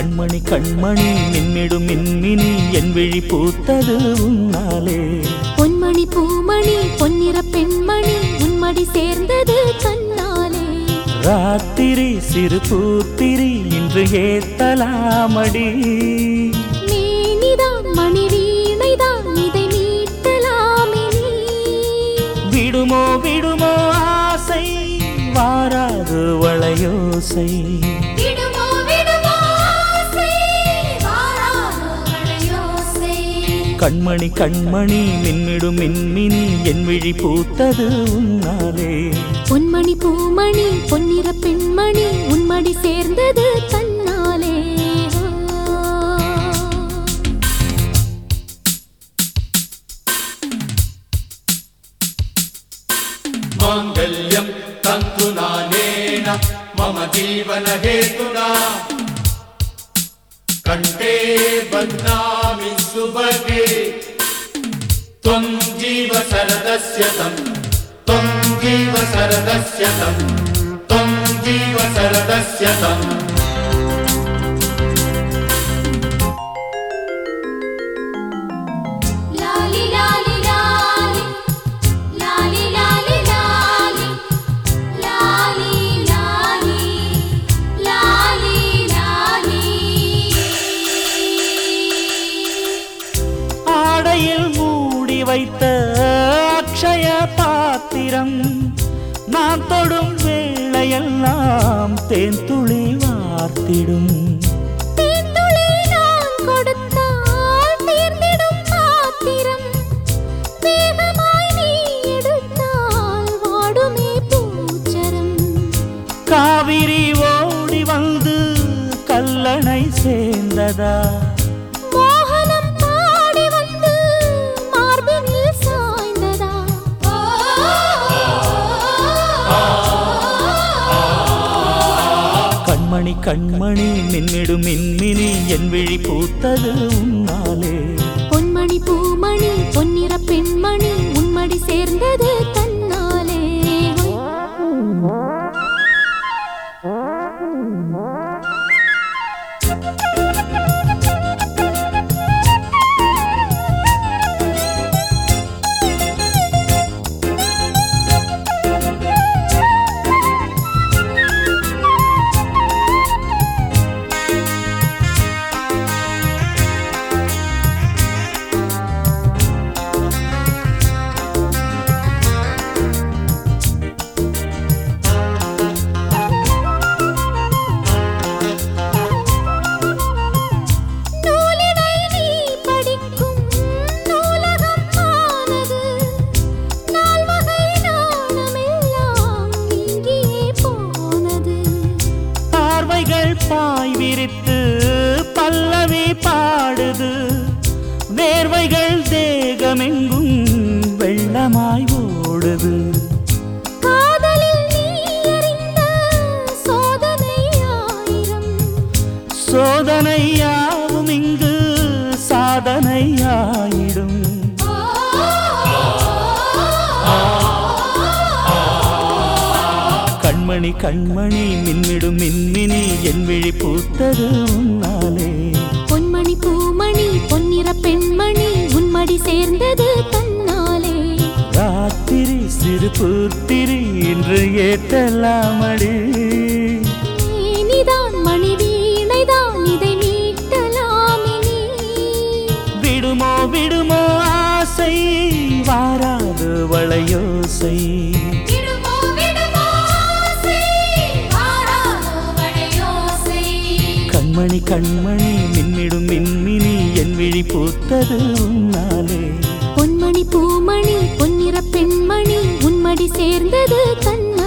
கண்மணி கண்மணி மின்னிடும் மின்மினி என் விழி பூத்தது உன்னாலே பொன்மணி பூமணி பொன்னிற பெண்மணி உன்மடி சேர்ந்தது கண்ணாலே ராத்திரி சிறு பூத்திரி இன்று ஏத்தலாமடி மேனிதான் மணி வீணைதான் இதை மீட்டலாமே நீ விடுமோ விடுமோ ஆசை வாராது வளையோசை விடுமோ விடுமோ ஆசை வாராதோ வளையோசை கண்மணி கண்மணி மின்னிடும் மின்மினி என் விழி பூத்தது உன்னாலே பொன்மணி பூமணி பொன்னிற பெண்மணி உன்மடி சேர்ந்தது தன்னாலே माङ्गल्यं तन्तुनानेन मम जीवनहेतुना कण्ठे बध्नामि सुभगे त्वं जीव शरदस्य तं त्वं जीव शरदस्य तं त्वं जीव शरदस्य तम् லாலி லாலி லாலி லாலி லாலி லாலி லாலி லாலி லாலி லாலி ஆடையில் மூடி வைத்த அக்ஷய பாத்திரம் நான் தொடும் வேளையெல்லாம் தேன் துளி வார்த்திடும் தேன்துளி நான் கொடுத்தால் தீர்ந்திடும் பாத்திரம் வேகமாய் நீ எடுத்தால் வாடுமே பூச்சரம் காவிரி ஓடி வந்து கல்லணை சேர்ந்ததா மோகனம் பாடி வந்து மார்பினில் சாய்ந்ததா கண்மணி கண்மணி மின்னிடும் மின்மினி என் விழி பூத்தது உன்னாலே பொன்மணி பூமணி பொன்னிற பெண்மணி உன்மடி சேர்ந்தது தன்னாலே நூலினை நீ படிக்கும் நூலகம் ஆனது நால்வகை நாணமெல்லாம் இங்கேயே போனது பார்வைகள் பாய் விரித்து பல்லவி பாடுது வேர்வைகள் தேகமெங்கும் வெள்ளமாய் ஓடுது காதலில் நீ அறிந்த சோதனை ஆயிரம் சோதனையாவும் இங்கு சாதனையாயிடும் கண்மணி கண்மணி மின்னிடும் மின்மினி என் விழி பூத்தது உன்னாலே பொன்மணி பூமணி பொன்னிற பெண்மணி உன்மடி சேர்ந்தது தன்னாலே ராத்திரி சிறு பூத்திரி இன்று ஏற்றலாமடி நீதான் மணி வீணைதான் இதை மீட்டலாமே நீ விடுமோ விடுமோ ஆசை வாராது வளையோசை விடுமோ விடுமோ ஆசை வாராதோ வளையோசை கண்மணி கண்மணி மின்னிடும் மின்மினி என் விழி பூத்தது உன்னாலே பொன்மணி பூமணி பொன்னிற பெண்மணி உன்மடி சேர்ந்தது தன்னாலே